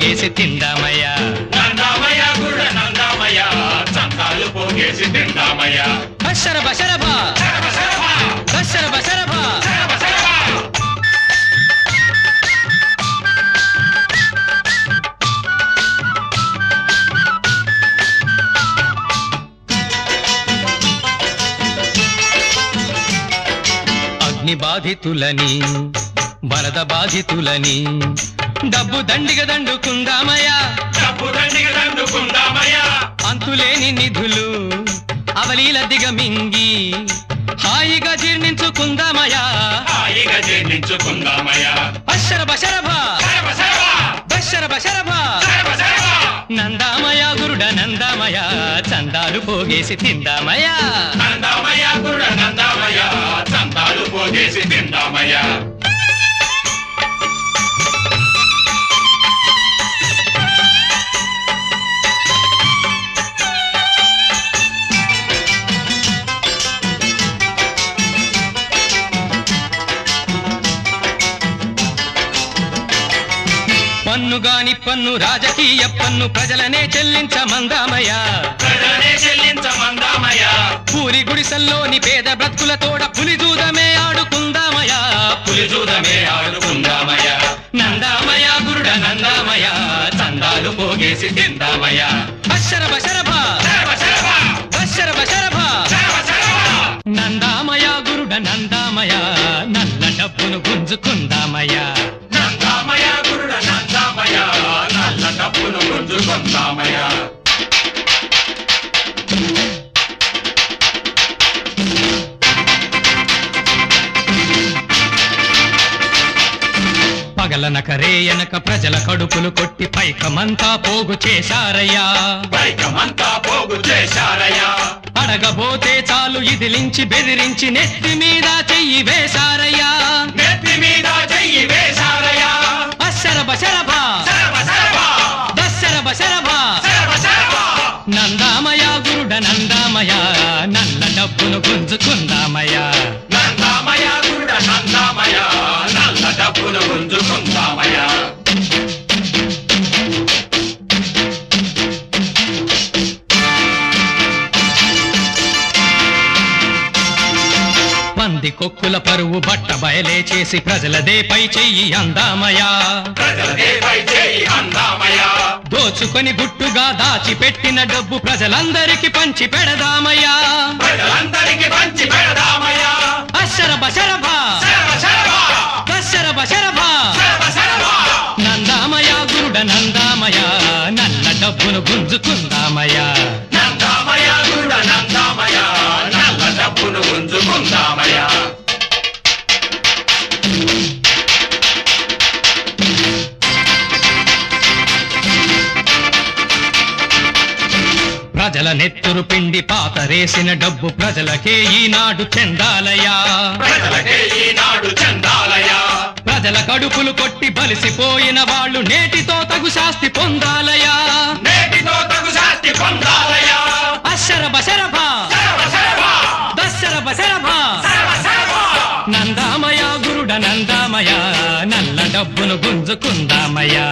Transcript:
పోగేసి తిందామయ్యా నందామయ్య గుడ నందామయ్య చందాలు పోగేసి తిందామయ్య బషర బషరబా శరభ శరభ, బషర బషరబా శరభ శరభ. అగ్ని బాధితులని వరద బాధితులని డబ్బు దండిగ దండుకుందామయ్యా డబ్బు దండిగ దండుకుందామయ్య అంతులేని నిధులు అవలీల దిగమింగి హాయిగా జీర్ణించుకుందామయ్యా హాయిగా జీర్ణించుకుందామయ్య బషర బషరభా శరభ శరభ, బషర బషరభా శరభ శరభ. నందామయ గురుడ నందామయ చందాలు పోగేసి తిందామయ్యా నందామయ్య గుడ నందామయ్య చందాలు పోగేసి తిందామయ్య పన్ను గాని పన్ను రాజకీయ పన్ను ప్రజలనే చెల్లించమందామయ్య ప్రజలనే చెల్లించమందామయ్య పూరి గుడిసెల్లోని పేద బ్రతుకుల తోడ పులిదూదమే ఆడుకుందామయ్యా పులిజూదమే ఆడుకుందామయ్య నందామయ గురుడ నందామయ చందాలు పోగేసి తిందామయ్య బషర బషరభా శరభ శరభ, బషర బషరభా శరభ శరభ. నందామయ గురుడ నందామయ నల్ల డబ్బును గుంజుకుందామయ్యా నందామయ్య గురుడ నందామయ్య నల్ల డబ్బును గుంజుకుందామయ్య పగలనక రేయనక ప్రజల కడుపులు కొట్టి పైకమంతా పోగు చేశారయ్యా పైకమంతా పోగు చేశారయ్యా అడగబోతే చాలు ఇదిలించి బెదిరించి నెత్తి మీద చెయ్యి వేశారయ్యా నెత్తి మీద చెయ్యి వేశారయ్యా అశర బశరభా శరభ శరభ, దశర బశరభా శరభ శరభ. నందామయ గురుడ నందామయ నల్ల డబ్బును గుంజుకుందామయ్యా నందామయ్య గురుడ నందామయ్య నల్ల డబ్బును గుంజుకుందామయ్య పంది కొక్కుల పరువు బట్ట బయలే చేసి ప్రజలదే పై చెయ్యి అందామయా ప్రజలదే పై చేయి అందామయ్య దోచుకొని గుట్టుగా దాచిపెట్టిన డబ్బు ప్రజలందరికీ పంచి పెడదామయ్యా ప్రజలందరికీ పంచి పెడదామయ్య అశర బశరభా శరభ శరభ, దశర బశరభా శరభ శరభ. నందామయ గురుడ నందామయ నల్ల డబ్బును గుంజుకుందామయ్యా నందామయ్య గురుడ నందామయ్య నల్ల డబ్బును గుంజుకుందామయ్య ప్రజల నెత్తురు పిండి పాతరేసిన డబ్బు ప్రజలకే ఈనాడు చెందాలయ్యా ప్రజలకే ఈనాడు చందాలయ్య ప్రజల కడుపులు కొట్టి బలిసిపోయిన వాళ్ళు నేటితో తగు శాస్తి పొందాలయ్యా నేటితో తగు శాస్తి పొందాలయ్య అశర బశరభా శరభ శరభ, దశర బశరభా శరభ శరభ. నందామయ గురుడ నందామయ నల్ల డబ్బును గుంజుకుందామయ్యా